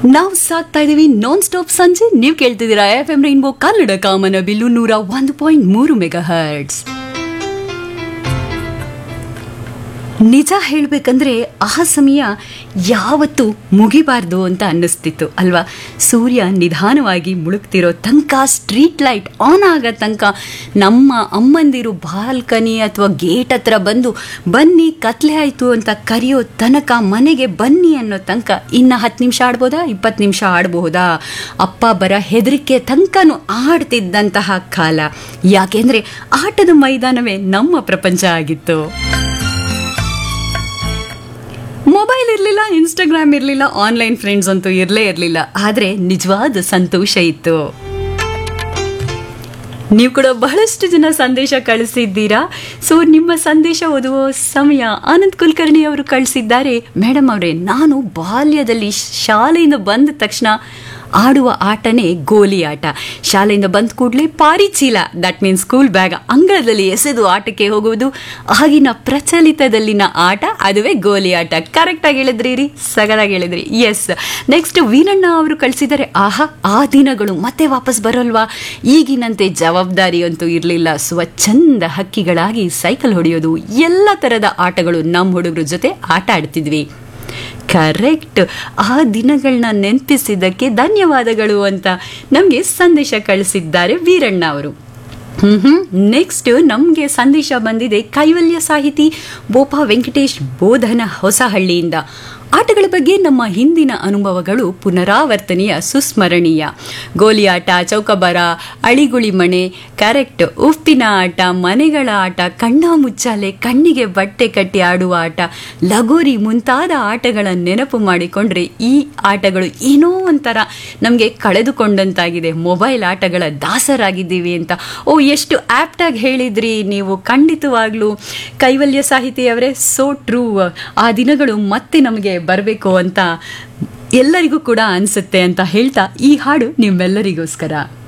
ನಾವು ಸಾಕ್ತಾ ಇದೀವಿ ನಾನ್ ಸ್ಟಾಪ್ ಸಂಜೆ ನೀವು ಕೇಳ್ತಿದ್ದೀರಾ ಎಫ್ ಎಂ ರೈನ್ಬೋ ಕನ್ನಡ ಕಾಮನ ಬಿಲ್ಲು ನೂರ ಒಂದು ಪಾಯಿಂಟ್ ಮೂರು ಮೆಗಾ ಹರ್ಟ್ಸ್ ನಿಜ ಹೇಳಬೇಕಂದ್ರೆ ಆ ಸಮಯ ಯಾವತ್ತೂ ಮುಗಿಬಾರ್ದು ಅಂತ ಅನ್ನಿಸ್ತಿತ್ತು ಅಲ್ವಾ ಸೂರ್ಯ ನಿಧಾನವಾಗಿ ಮುಳುಗ್ತಿರೋ ತನಕ ಸ್ಟ್ರೀಟ್ ಲೈಟ್ ಆನ್ ಆಗೋ ತನಕ ನಮ್ಮ ಅಮ್ಮಂದಿರು ಬಾಲ್ಕನಿ ಅಥವಾ ಗೇಟ್ ಹತ್ರ ಬಂದು ಬನ್ನಿ ಕತ್ಲೆ ಆಯಿತು ಅಂತ ಕರೆಯೋ ತನಕ ಮನೆಗೆ ಬನ್ನಿ ಅನ್ನೋ ತನಕ ಇನ್ನು ಹತ್ತು ನಿಮಿಷ ಆಡ್ಬೋದಾ ಇಪ್ಪತ್ತು ನಿಮಿಷ ಆಡಬಹುದಾ ಅಪ್ಪ ಬರ ಹೆದರಿಕೆ ತನಕನೂ ಆಡ್ತಿದ್ದಂತಹ ಕಾಲ ಯಾಕೆಂದರೆ ಆಟದ ಮೈದಾನವೇ ನಮ್ಮ ಪ್ರಪಂಚ ಆಗಿತ್ತು ಮೊಬೈಲ್ ಇರಲಿಲ್ಲ ಇನ್ಸ್ಟಾಗ್ರಾಮ್ ಇರಲಿಲ್ಲ ಆನ್ಲೈನ್ ಫ್ರೆಂಡ್ಸ್ ಅಂತೂ ಇರಲೇ ಇರಲಿಲ್ಲ ಆದರೆ ನಿಜವಾದ ಸಂತೋಷ ಇತ್ತು ನೀವು ಕೂಡ ಬಹಳಷ್ಟು ಜನ ಸಂದೇಶ ಕಳಿಸಿದ್ದೀರಾ ಸೊ ನಿಮ್ಮ ಸಂದೇಶ ಓದುವ ಸಮಯ ಆನಂದ್ ಕುಲಕರ್ಣಿ ಅವರು ಕಳಿಸಿದ್ದಾರೆ ಮೇಡಮ್ ಅವರೇ ನಾನು ಬಾಲ್ಯದಲ್ಲಿ ಶಾಲೆಯಿಂದ ಬಂದ ತಕ್ಷಣ ಆಡುವ ಆಟನೇ ಗೋಲಿ ಆಟ ಶಾಲೆಯಿಂದ ಬಂದ ಕೂಡಲೇ ಪಾರಿ ಚೀಲ ದಟ್ ಮೀನ್ಸ್ ಸ್ಕೂಲ್ ಬ್ಯಾಗ್ ಅಂಗಳದಲ್ಲಿ ಎಸೆದು ಆಟಕ್ಕೆ ಹೋಗುವುದು ಆಗಿನ ಪ್ರಚಲಿತದಲ್ಲಿನ ಆಟ ಅದುವೇ ಗೋಲಿ ಆಟ ಕರೆಕ್ಟಾಗಿ ಹೇಳಿದ್ರಿ ರೀ ಸಗದಾಗಿ ಹೇಳಿದ್ರಿ ಎಸ್ ನೆಕ್ಸ್ಟ್ ವೀರಣ್ಣ ಅವರು ಕಳಿಸಿದ್ದಾರೆ ಆಹಾ ಆ ದಿನಗಳು ಮತ್ತೆ ವಾಪಸ್ ಬರೋಲ್ವಾ ಈಗಿನಂತೆ ಜವಾಬ್ದಾರಿ ಅಂತೂ ಇರಲಿಲ್ಲ ಸ್ವಚ್ಛಂದ ಹಕ್ಕಿಗಳಾಗಿ ಸೈಕಲ್ ಹೊಡೆಯೋದು ಎಲ್ಲ ಥರದ ಆಟಗಳು ನಮ್ಮ ಹುಡುಗರ ಜೊತೆ ಆಟ ಆಡ್ತಿದ್ವಿ ಕರೆಕ್ಟ್ ಆ ದಿನಗಳನ್ನ ನೆನಪಿಸಿದ್ದಕ್ಕೆ ಧನ್ಯವಾದಗಳು ಅಂತ ನಮಗೆ ಸಂದೇಶ ಕಳಿಸಿದ್ದಾರೆ ವೀರಣ್ಣ ಅವರು ಹ್ಮ್ ಹ್ಮ್ ನೆಕ್ಸ್ಟ್ ನಮಗೆ ಸಂದೇಶ ಬಂದಿದೆ ಕೈವಲ್ಯ ಸಾಹಿತಿ ಬೋಪಾ ವೆಂಕಟೇಶ್ ಬೋಧನ ಹೊಸಹಳ್ಳಿಯಿಂದ ಆಟಗಳ ಬಗ್ಗೆ ನಮ್ಮ ಹಿಂದಿನ ಅನುಭವಗಳು ಪುನರಾವರ್ತನೆಯ ಸುಸ್ಮರಣೀಯ ಗೋಲಿ ಆಟ ಚೌಕಬಾರ ಅಳಿಗುಳಿ ಮಣೆ ಕರೆಕ್ಟ್ ಉಪ್ಪಿನ ಆಟ ಮನೆಗಳ ಆಟ ಕಣ್ಣ ಮುಚ್ಚಾಲೆ ಕಣ್ಣಿಗೆ ಬಟ್ಟೆ ಕಟ್ಟಿ ಆಡುವ ಆಟ ಲಗೋರಿ ಮುಂತಾದ ಆಟಗಳ ನೆನಪು ಮಾಡಿಕೊಂಡ್ರೆ ಈ ಆಟಗಳು ಏನೋ ಒಂಥರ ನಮಗೆ ಕಳೆದುಕೊಂಡಂತಾಗಿದೆ ಮೊಬೈಲ್ ಆಟಗಳ ದಾಸರಾಗಿದ್ದೀವಿ ಅಂತ ಓ ಎಷ್ಟು ಆ್ಯಪ್ಟಾಗಿ ಹೇಳಿದ್ರಿ ನೀವು ಖಂಡಿತವಾಗ್ಲೂ ಕೈವಲ್ಯ ಸಾಹಿತಿಯವರೇ ಸೋ ಟ್ರೂ ಆ ದಿನಗಳು ಮತ್ತೆ ನಮಗೆ ಬರಬೇಕು ಅಂತ ಎಲ್ಲರಿಗೂ ಕೂಡ ಅನಿಸುತ್ತೆ ಅಂತ ಹೇಳ್ತಾ ಈ ಹಾಡು ನಿಮ್ಮೆಲ್ಲರಿಗೋಸ್ಕರ